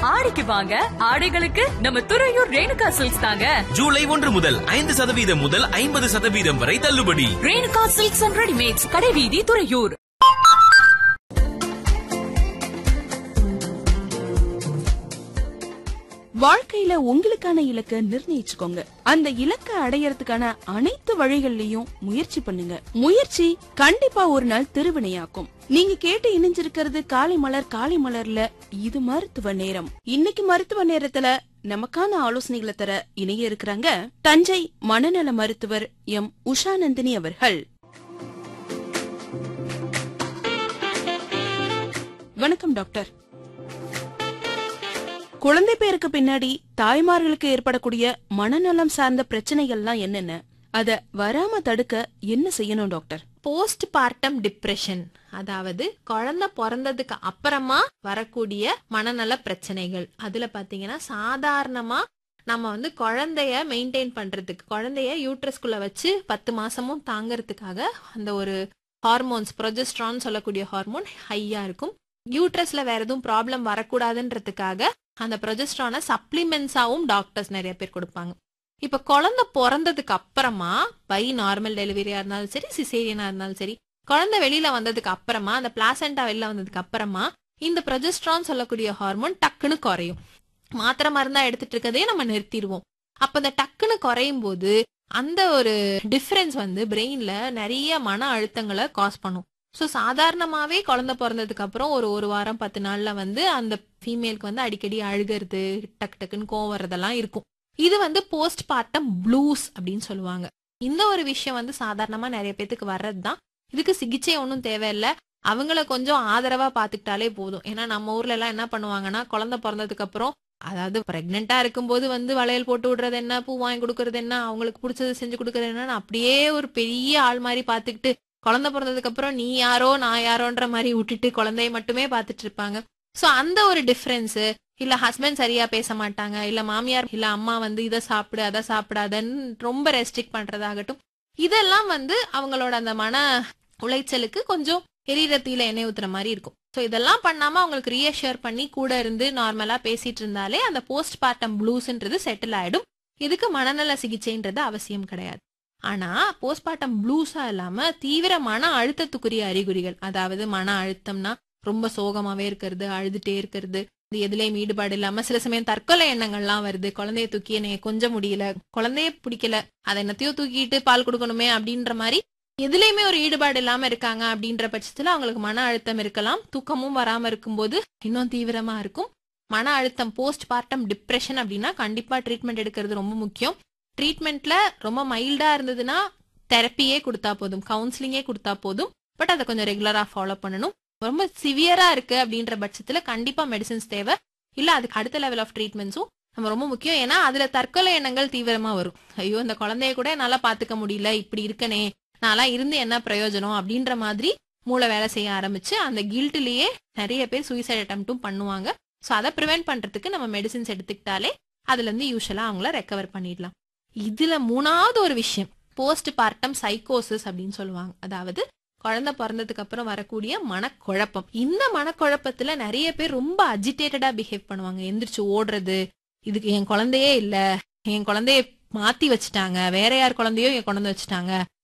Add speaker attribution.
Speaker 1: ஆடிக்கு வாங்க ஆடைகளுக்கு நம்ம துறையூர் ரேணுகா சில்க்ஸ் தாங்க
Speaker 2: ஜூலை ஒன்று முதல் ஐந்து சதவீதம் முதல் ஐம்பது சதவீதம் வரை தள்ளுபடி
Speaker 1: ரேணுகா சில்க்ஸ் அண்ட் ரெடிமேட்ஸ் கடைவீதி துறையூர்
Speaker 3: வாழ்க்கையில உங்களுக்கான இலக்கை நிர்ணயிச்சுக்கோங்க அந்த இலக்கை அடையறதுக்கான அனைத்து வழிகள்லயும் முயற்சி பண்ணுங்க முயற்சி கண்டிப்பா ஒரு நாள் திருவினையாக்கும் நீங்க கேட்டு இணைஞ்சிருக்கிறது காலை மலர் காலை மலர்ல இது மருத்துவ நேரம் இன்னைக்கு மருத்துவ நேரத்துல நமக்கான ஆலோசனைகளை தர இணைய இருக்கிறாங்க தஞ்சை மனநல மருத்துவர் எம் உஷாநந்தினி அவர்கள் வணக்கம் டாக்டர் குழந்தை பேருக்கு பின்னாடி தாய்மார்களுக்கு ஏற்படக்கூடிய மனநலம் சார்ந்த பிரச்சனைகள்லாம் என்னென்ன அத வராம தடுக்க என்ன செய்யணும் டாக்டர்
Speaker 4: போஸ்ட் பார்ட்டம் டிப்ரெஷன் அதாவது குழந்தை பிறந்ததுக்கு அப்புறமா வரக்கூடிய மனநல பிரச்சனைகள் அதுல பாத்தீங்கன்னா சாதாரணமா நம்ம வந்து குழந்தைய மெயின்டைன் பண்றதுக்கு குழந்தைய யூட்ரஸ்குள்ள வச்சு பத்து மாசமும் தாங்கறதுக்காக அந்த ஒரு ஹார்மோன்ஸ் ப்ரொஜெஸ்ட்ரான் சொல்லக்கூடிய ஹார்மோன் ஹையா இருக்கும் யூட்ரஸ்ல வேற எதுவும் ப்ராப்ளம் வரக்கூடாதுன்றதுக்காக அந்த ப்ரொஜெஸ்ட்ரானை சப்ளிமெண்ட்ஸாவும் டாக்டர்ஸ் நிறைய பேர் கொடுப்பாங்க இப்ப குழந்தை பிறந்ததுக்கு அப்புறமா பை நார்மல் டெலிவரியா இருந்தாலும் சரி சிசேரியனா இருந்தாலும் சரி குழந்தை வெளியில வந்ததுக்கு அப்புறமா அந்த பிளாசண்டா வெளியில வந்ததுக்கு அப்புறமா இந்த ப்ரொஜெஸ்ட்ரான் சொல்லக்கூடிய ஹார்மோன் டக்குன்னு குறையும் மாத்திரை மருந்தா எடுத்துட்டு இருக்கதே நம்ம நிறுத்திடுவோம் அப்ப அந்த டக்குன்னு குறையும் போது அந்த ஒரு டிஃபரன்ஸ் வந்து பிரெயின்ல நிறைய மன அழுத்தங்களை காஸ் பண்ணும் ஸோ சாதாரணமாவே குழந்தை பிறந்ததுக்கு அப்புறம் ஒரு ஒரு வாரம் பத்து நாள்ல வந்து அந்த ஃபீமேலுக்கு வந்து அடிக்கடி அழுகிறது டக்கு டக்குன்னு கோவம் வர்றதெல்லாம் இருக்கும் இது வந்து போஸ்ட் பார்ட்டம் ப்ளூஸ் அப்படின்னு சொல்லுவாங்க இந்த ஒரு விஷயம் வந்து சாதாரணமா நிறைய பேத்துக்கு வர்றது தான் இதுக்கு சிகிச்சை ஒன்றும் தேவையில்லை அவங்கள கொஞ்சம் ஆதரவா பாத்துக்கிட்டாலே போதும் ஏன்னா நம்ம ஊர்ல எல்லாம் என்ன பண்ணுவாங்கன்னா குழந்தை பிறந்ததுக்கு அப்புறம் அதாவது பிரெக்னெண்டா இருக்கும்போது வந்து வளையல் போட்டு விடுறது என்ன பூ வாங்கி கொடுக்கறது என்ன அவங்களுக்கு பிடிச்சது செஞ்சு கொடுக்கறது என்னன்னு அப்படியே ஒரு பெரிய ஆள் மாதிரி பாத்துக்கிட்டு குழந்தை பிறந்ததுக்கு அப்புறம் நீ யாரோ நான் யாரோன்ற மாதிரி விட்டுட்டு குழந்தைய மட்டுமே பாத்துட்டு இருப்பாங்க சோ அந்த ஒரு டிஃபரன்ஸ் இல்ல ஹஸ்பண்ட் சரியா பேச மாட்டாங்க இல்ல மாமியார் இல்ல அம்மா வந்து இதை சாப்பிடு அதை சாப்பிடாதன்னு ரொம்ப ரெஸ்ட்ரிக்ட் பண்றதாகட்டும் இதெல்லாம் வந்து அவங்களோட அந்த மன உளைச்சலுக்கு கொஞ்சம் எரிரத்தில எண்ணெய் ஊத்துற மாதிரி இருக்கும் சோ இதெல்லாம் பண்ணாம அவங்களுக்கு ரீஅஷூர் பண்ணி கூட இருந்து நார்மலா பேசிட்டு இருந்தாலே அந்த போஸ்ட் பார்ட்டம் ப்ளூஸ்ன்றது செட்டில் ஆயிடும் இதுக்கு மனநல சிகிச்சைன்றது அவசியம் கிடையாது ஆனா போஸ்ட்மார்ட்டம் ப்ளூஸா இல்லாம தீவிர மன அழுத்தத்துக்குரிய அறிகுறிகள் அதாவது மன அழுத்தம்னா ரொம்ப சோகமாவே இருக்கிறது அழுதுட்டே இருக்கிறது இது எதுலயும் ஈடுபாடு இல்லாம சில சமயம் தற்கொலை எண்ணங்கள்லாம் வருது குழந்தைய தூக்கி என்னைய கொஞ்சம் முடியல குழந்தைய பிடிக்கல அதை என்னத்தையோ தூக்கிட்டு பால் கொடுக்கணுமே அப்படின்ற மாதிரி எதுலயுமே ஒரு ஈடுபாடு இல்லாம இருக்காங்க அப்படின்ற பட்சத்துல அவங்களுக்கு மன அழுத்தம் இருக்கலாம் தூக்கமும் வராம இருக்கும்போது இன்னும் தீவிரமா இருக்கும் மன அழுத்தம் போஸ்ட் பார்ட்டம் டிப்ரெஷன் அப்படின்னா கண்டிப்பா ட்ரீட்மெண்ட் எடுக்கிறது ரொம்ப முக்கியம் ட்ரீட்மெண்ட்ல ரொம்ப மைல்டா இருந்ததுன்னா தெரப்பியே கொடுத்தா போதும் கவுன்சிலிங்கே கொடுத்தா போதும் பட் அதை கொஞ்சம் ரெகுலரா ஃபாலோ பண்ணணும் ரொம்ப சிவியரா இருக்கு அப்படின்ற பட்சத்துல கண்டிப்பா மெடிசின்ஸ் தேவை இல்ல அதுக்கு அடுத்த லெவல் ஆஃப் ட்ரீட்மெண்ட்ஸும் நம்ம ரொம்ப முக்கியம் ஏன்னா அதுல தற்கொலை எண்ணங்கள் தீவிரமா வரும் ஐயோ இந்த குழந்தைய கூட என்னால பாத்துக்க முடியல இப்படி இருக்கனே நான்லாம் இருந்து என்ன பிரயோஜனம் அப்படின்ற மாதிரி மூளை வேலை செய்ய ஆரம்பிச்சு அந்த கில்ட்லயே நிறைய பேர் சூசைட் அட்டம்ப்டும் பண்ணுவாங்க ஸோ அதை ப்ரிவென்ட் பண்றதுக்கு நம்ம மெடிசின்ஸ் எடுத்துக்கிட்டாலே அதுல இருந்து யூஸ்வலா அவங்கள ரெக்கவர் பண்ணிடலாம் இதுல மூணாவது ஒரு விஷயம் போஸ்ட் பார்ட்டம் சைக்கோசிஸ் அப்படின்னு சொல்லுவாங்க அதாவது குழந்தை பிறந்ததுக்கு அப்புறம் வரக்கூடிய மனக்குழப்பம் இந்த மனக்குழப்பத்துல நிறைய பேர் ரொம்ப அஜிடேட்டடா பிஹேவ் பண்ணுவாங்க எந்திரிச்சு ஓடுறது இதுக்கு என் குழந்தையே இல்ல என் குழந்தைய மாத்தி வச்சுட்டாங்க வேற யார் குழந்தையோ என் குழந்தை வச்சுட்டாங்க